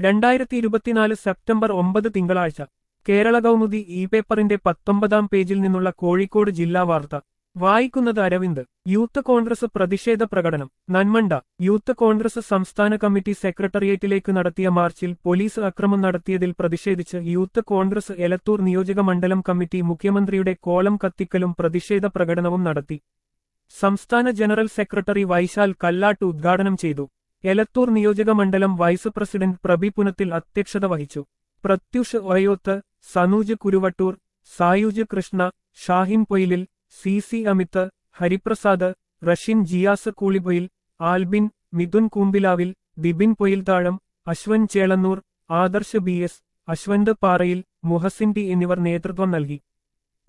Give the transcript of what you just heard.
രണ്ടായിരത്തി ഇരുപത്തിനാല് സെപ്റ്റംബർ ഒമ്പത് തിങ്കളാഴ്ച കേരള കൗമുദി ഇ പേപ്പറിന്റെ പത്തൊമ്പതാം പേജിൽ നിന്നുള്ള കോഴിക്കോട് ജില്ലാ വാർത്ത വായിക്കുന്നത് അരവിന്ദ് യൂത്ത് കോൺഗ്രസ് പ്രതിഷേധ പ്രകടനം നന്മണ്ട യൂത്ത് കോൺഗ്രസ് സംസ്ഥാന കമ്മിറ്റി സെക്രട്ടേറിയറ്റിലേക്ക് നടത്തിയ മാർച്ചിൽ പോലീസ് അക്രമം നടത്തിയതിൽ പ്രതിഷേധിച്ച് യൂത്ത് കോൺഗ്രസ് എലത്തൂർ നിയോജക മണ്ഡലം കമ്മിറ്റി മുഖ്യമന്ത്രിയുടെ കോളം കത്തിക്കലും പ്രതിഷേധ പ്രകടനവും നടത്തി സംസ്ഥാന ജനറൽ സെക്രട്ടറി വൈശാൽ കല്ലാട്ട് ഉദ്ഘാടനം ചെയ്തു എലത്തൂർ നിയോജക മണ്ഡലം വൈസ് പ്രസിഡന്റ് പ്രബി പുനത്തിൽ അധ്യക്ഷത വഹിച്ചു പ്രത്യുഷ് ഒയോത്ത് സനൂജ് കുരുവട്ടൂർ സായുജ് കൃഷ്ണ ഷാഹിൻ പൊയിലിൽ സി സി അമിത് ഹരിപ്രസാദ് റഷ്യൻ Jiyas Kooliboyil Albin Mithun Koombilavil Dibin Poyilthazham Ashwan Chelannur Adarsh B S Ashwanth Parayil Muhsin T എന്നിവർ നേതൃത്വം നൽകി